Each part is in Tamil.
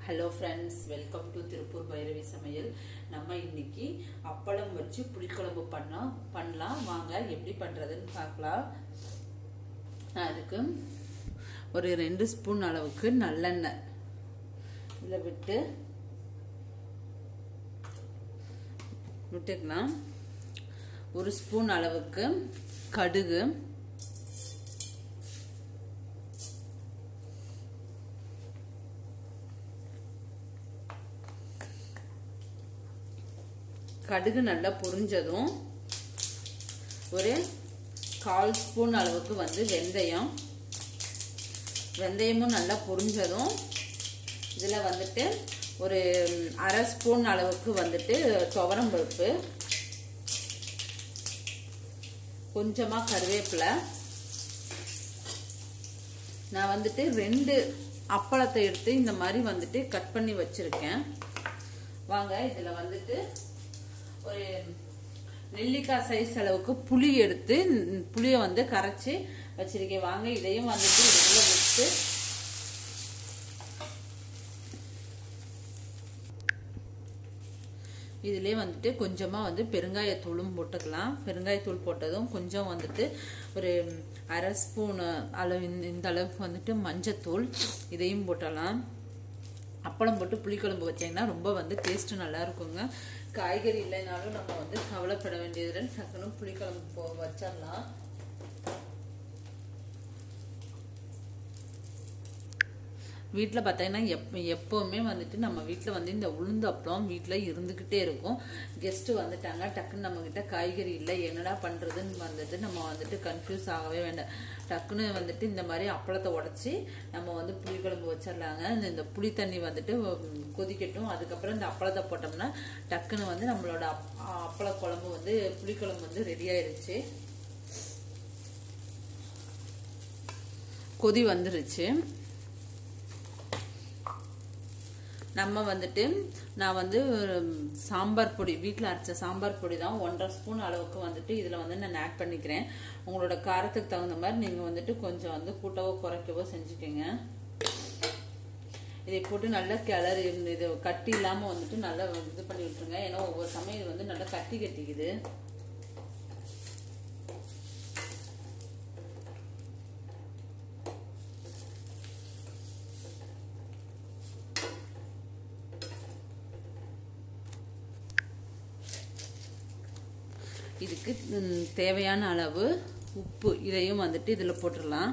hello friends welcome to Tiruppur Bhairavi சமையல் நம்ம இன்னைக்கு அப்பளம் வச்சு புளிக்குழம்பு பண்ணோம் பண்ணலாம் வாங்க எப்படி பண்ணுறதுன்னு பார்க்கலாம் அதுக்கு ஒரு ரெண்டு ஸ்பூன் அளவுக்கு நல்லெண்ணெய் இதில் விட்டு விட்டுக்கலாம் ஒரு ஸ்பூன் அளவுக்கு கடுகு கடுகு நல்லா பொரிஞ்சதும் ஒரு கால் ஸ்பூன் அளவுக்கு வந்து வெந்தயம் வெந்தயமும் நல்லா பொரிஞ்சதும் இதில் வந்துட்டு ஒரு அரை ஸ்பூன் அளவுக்கு வந்துட்டு துவரம் பருப்பு கொஞ்சமாக கருவேப்பிலை நான் வந்துட்டு ரெண்டு அப்பளத்தை எடுத்து இந்த மாதிரி வந்துட்டு கட் பண்ணி வச்சுருக்கேன் வாங்க இதில் வந்துட்டு ஒரு நெல்லிக்காய் சைஸ் அளவுக்கு புளி எடுத்து புளியை வந்து கரைச்சி வச்சிருக்கேன் வாங்க இதையும் வந்துட்டு இதுக்குள்ள விட்டு இதிலே வந்துட்டு கொஞ்சமாக வந்து பெருங்காயத்தூளும் போட்டுக்கலாம் பெருங்காயத்தூள் போட்டதும் கொஞ்சம் வந்துட்டு ஒரு அரை ஸ்பூன் அளவு இந்த அளவுக்கு வந்துட்டு மஞ்சத்தூள் இதையும் போட்டலாம் அப்பளம் போட்டு புளிக்குழம்பு வச்சிங்கன்னா ரொம்ப வந்து டேஸ்ட்டு நல்லா இருக்குங்க காய்கறி இல்லைனாலும் நம்ம வந்து கவலைப்பட வேண்டியது டக்குன்னு புளிக்குழம்பு போ வச்சிடலாம் வீட்டில் பார்த்தீங்கன்னா எப் எப்போவுமே வந்துட்டு நம்ம வீட்டில் வந்து இந்த உளுந்து அப்பளம் வீட்டில் இருந்துக்கிட்டே இருக்கும் கெஸ்ட்டு வந்துட்டாங்க டக்குன்னு நம்மக்கிட்ட காய்கறி இல்லை என்னடா பண்ணுறதுன்னு வந்துட்டு நம்ம வந்துட்டு கன்ஃபியூஸ் ஆகவே வேண்டாம் டக்குன்னு வந்துட்டு இந்த மாதிரி அப்பளத்தை உடச்சி நம்ம வந்து புளிக்குழம்பு வச்சிடலாங்க இந்த புளி தண்ணி வந்துட்டு கொதிக்கட்டும் அதுக்கப்புறம் இந்த அப்பளத்தை போட்டோம்னா டக்குன்னு வந்து நம்மளோட அப்பள குழம்பு வந்து புளிக்குழம்பு வந்து ரெடி ஆயிருச்சு கொதி வந்துருச்சு நம்ம வந்துட்டு நான் வந்து சாம்பார் பொடி வீட்டில் அரைச்ச சாம்பார் பொடி தான் ஒன்றரை ஸ்பூன் அளவுக்கு வந்துட்டு இதில் வந்து நான் ஆட் பண்ணிக்கிறேன் உங்களோட காரத்துக்கு தகுந்த மாதிரி நீங்கள் வந்துட்டு கொஞ்சம் வந்து கூட்டவோ குறைக்கவோ செஞ்சுக்கோங்க இதை போட்டு நல்லா கிளறி இது கட்டி இல்லாமல் வந்துட்டு நல்லா இது பண்ணி விட்டுருங்க ஏன்னா ஒவ்வொரு சமயம் இது வந்து நல்லா கட்டி கட்டிக்குது இதுக்கு தேவையான அளவு உப்பு இதையும் வந்துட்டு இதில் போட்டுடலாம்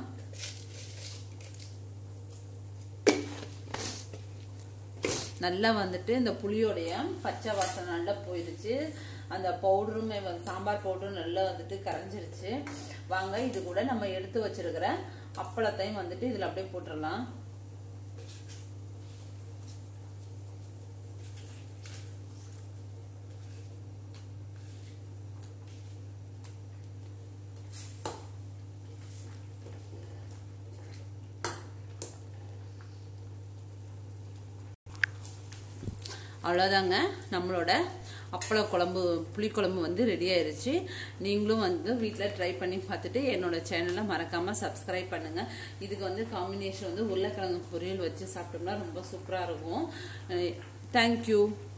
நல்லா வந்துட்டு இந்த புளியோடைய பச்சை வாசனை நல்லா போயிடுச்சு அந்த பவுடருமே சாம்பார் பவுடரும் நல்லா வந்துட்டு கரைஞ்சிருச்சு வாங்க இது கூட நம்ம எடுத்து வச்சிருக்கிற அப்பளத்தையும் வந்துட்டு இதில் அப்படியே போட்டுடலாம் அவ்வளோதாங்க நம்மளோட அப்பள குழம்பு புளிக்குழம்பு வந்து ரெடி ஆயிருச்சு நீங்களும் வந்து வீட்டில் ட்ரை பண்ணி பார்த்துட்டு என்னோட சேனலை மறக்காமல் சப்ஸ்கிரைப் பண்ணுங்கள் இதுக்கு வந்து காம்பினேஷன் வந்து உருளைக்கிழங்கு பொரியல் வச்சு சாப்பிட்டோம்னா ரொம்ப சூப்பராக இருக்கும் தேங்க்யூ